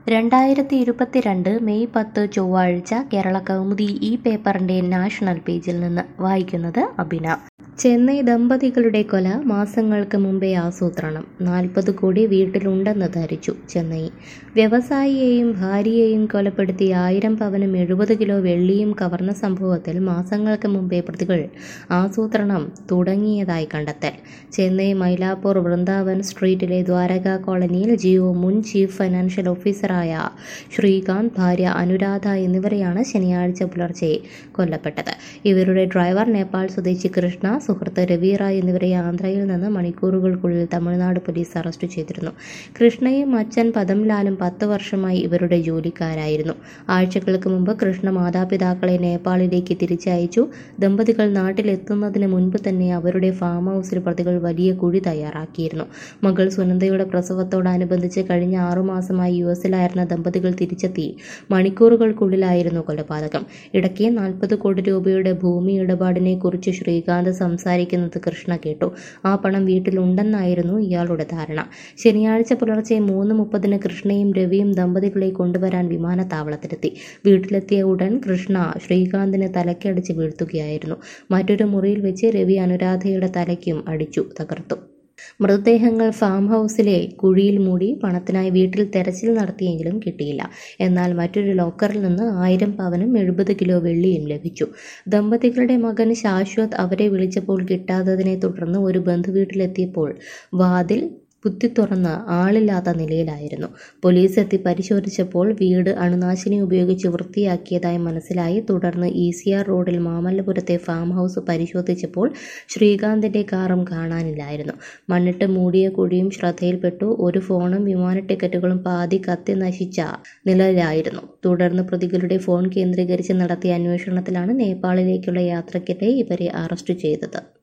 രണ്ടായിരത്തി ഇരുപത്തിരണ്ട് മെയ് പത്ത് ചൊവ്വാഴ്ച കേരള കൗമുദി ഈ പേപ്പറിന്റെ നാഷണൽ പേജിൽ നിന്ന് വായിക്കുന്നത് അഭിന ചെന്നൈ ദമ്പതികളുടെ കൊല മാസങ്ങൾക്ക് മുമ്പേ ആസൂത്രണം നാൽപ്പത് കോടി വീട്ടിലുണ്ടെന്ന് ധരിച്ചു ചെന്നൈ വ്യവസായിയെയും ഭാര്യയെയും കൊലപ്പെടുത്തി ആയിരം പവനും എഴുപത് കിലോ വെള്ളിയും കവർന്ന സംഭവത്തിൽ മാസങ്ങൾക്ക് മുമ്പേ പ്രതികൾ ആസൂത്രണം തുടങ്ങിയതായി കണ്ടെത്തൽ ചെന്നൈ മൈലാപ്പൂർ വൃന്ദാവൻ സ്ട്രീറ്റിലെ ദ്വാരക കോളനിയിൽ ജിയോ മുൻ ചീഫ് ഫൈനാൻഷ്യൽ ഓഫീസറായ ശ്രീകാന്ത് ഭാര്യ അനുരാധ എന്നിവരെയാണ് ശനിയാഴ്ച പുലർച്ചെ കൊല്ലപ്പെട്ടത് ഇവരുടെ ഡ്രൈവർ നേപ്പാൾ സ്വദേശി കൃഷ്ണ സുഹൃത്ത് രവീറ എന്നിവരെ ആന്ധ്രയിൽ നിന്ന് മണിക്കൂറുകൾക്കുള്ളിൽ തമിഴ്നാട് പോലീസ് അറസ്റ്റ് ചെയ്തിരുന്നു കൃഷ്ണയും അച്ഛൻ പദംലാലും പത്ത് വർഷമായി ഇവരുടെ ജോലിക്കാരായിരുന്നു ആഴ്ചകൾക്ക് മുമ്പ് കൃഷ്ണ മാതാപിതാക്കളെ നേപ്പാളിലേക്ക് തിരിച്ചയച്ചു ദമ്പതികൾ നാട്ടിലെത്തുന്നതിന് മുൻപ് തന്നെ അവരുടെ ഫാം ഹൗസിൽ പ്രതികൾ വലിയ കുഴി തയ്യാറാക്കിയിരുന്നു മകൾ സുനന്ദയുടെ പ്രസവത്തോടനുബന്ധിച്ച് കഴിഞ്ഞ ആറുമാസമായി യു എസിലായിരുന്ന ദമ്പതികൾ തിരിച്ചെത്തി മണിക്കൂറുകൾക്കുള്ളിലായിരുന്നു കൊലപാതകം ഇടയ്ക്ക് നാൽപ്പത് കോടി രൂപയുടെ ഭൂമി ഇടപാടിനെ കുറിച്ച് ശ്രീകാന്ത് സംസാരിക്കുന്നത് കൃഷ്ണ കേട്ടു ആ പണം വീട്ടിലുണ്ടെന്നായിരുന്നു ഇയാളുടെ ധാരണ ശനിയാഴ്ച പുലർച്ചെ മൂന്ന് മുപ്പതിന് കൃഷ്ണയും രവിയും ദമ്പതികളെ കൊണ്ടുവരാൻ വിമാനത്താവളത്തിലെത്തി വീട്ടിലെത്തിയ ഉടൻ കൃഷ്ണ ശ്രീകാന്തിന് തലയ്ക്കടിച്ച് വീഴ്ത്തുകയായിരുന്നു മറ്റൊരു മുറിയിൽ വെച്ച് രവി അനുരാധയുടെ തലയ്ക്കും അടിച്ചു തകർത്തു മൃതദേഹങ്ങൾ ഫാം ഹൗസിലെ കുഴിയിൽ മൂടി പണത്തിനായി വീട്ടിൽ തെരച്ചിൽ നടത്തിയെങ്കിലും കിട്ടിയില്ല എന്നാൽ മറ്റൊരു ലോക്കറിൽ നിന്ന് ആയിരം പവനും എഴുപത് കിലോ വെള്ളിയും ലഭിച്ചു ദമ്പതികളുടെ മകൻ ശാശ്വത് അവരെ വിളിച്ചപ്പോൾ കിട്ടാത്തതിനെ തുടർന്ന് ഒരു ബന്ധുവീട്ടിലെത്തിയപ്പോൾ വാതിൽ കുത്തി തുറന്ന് ആളില്ലാത്ത നിലയിലായിരുന്നു പോലീസ് എത്തി പരിശോധിച്ചപ്പോൾ വീട് അണുനാശിനി ഉപയോഗിച്ച് വൃത്തിയാക്കിയതായി മനസ്സിലായി തുടർന്ന് ഇ സി ആർ റോഡിൽ മാമല്ലപുരത്തെ ഫാം ഹൗസ് പരിശോധിച്ചപ്പോൾ ശ്രീകാന്തിന്റെ കാറും കാണാനില്ലായിരുന്നു മണ്ണിട്ട് മൂടിയ കുഴിയും ശ്രദ്ധയിൽപ്പെട്ടു ഒരു ഫോണും വിമാന ടിക്കറ്റുകളും പാതി കത്തി നശിച്ച നിലയിലായിരുന്നു തുടർന്ന് പ്രതികളുടെ ഫോൺ കേന്ദ്രീകരിച്ച് നടത്തിയ അന്വേഷണത്തിലാണ് നേപ്പാളിലേക്കുള്ള യാത്രയ്ക്കിടെ ഇവരെ അറസ്റ്റ് ചെയ്തത്